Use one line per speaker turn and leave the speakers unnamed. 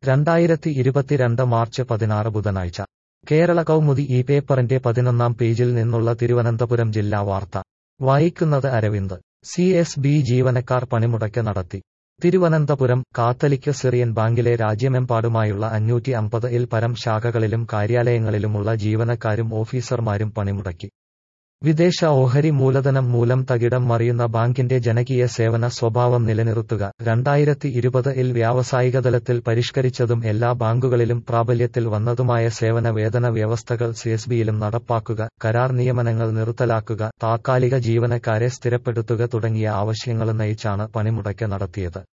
രണ്ടായിരത്തി ഇരുപത്തിരണ്ട് മാർച്ച് പതിനാറ് ബുധനാഴ്ച കേരള കൗമുദി ഈ പേപ്പറിന്റെ പതിനൊന്നാം പേജിൽ നിന്നുള്ള തിരുവനന്തപുരം ജില്ലാ വാർത്ത വായിക്കുന്നത് അരവിന്ദ് സി എസ് ബി ജീവനക്കാർ പണിമുടക്ക് നടത്തി തിരുവനന്തപുരം കാത്തലിക് സിറിയൻ ബാങ്കിലെ രാജ്യമെമ്പാടുമായുള്ള അഞ്ഞൂറ്റി അമ്പത് ഇൽ പരം ശാഖകളിലും കാര്യാലയങ്ങളിലുമുള്ള ജീവനക്കാരും ഓഫീസർമാരും പണിമുടക്കി വിദേശ ഓഹരി മൂലധനം മൂലം തകിടം മറിയുന്ന ബാങ്കിന്റെ ജനകീയ സേവന സ്വഭാവം നിലനിർത്തുക രണ്ടായിരത്തി ഇരുപത് ഇൽ വ്യാവസായിക തലത്തിൽ പരിഷ്കരിച്ചതും എല്ലാ ബാങ്കുകളിലും പ്രാബല്യത്തിൽ വന്നതുമായ സേവന വേതന വ്യവസ്ഥകൾ സിഎസ്ബിയിലും നടപ്പാക്കുക കരാർ നിയമനങ്ങൾ നിർത്തലാക്കുക താത്കാലിക ജീവനക്കാരെ സ്ഥിരപ്പെടുത്തുക തുടങ്ങിയ ആവശ്യങ്ങൾ നയിച്ചാണ് പണിമുടക്ക് നടത്തിയത്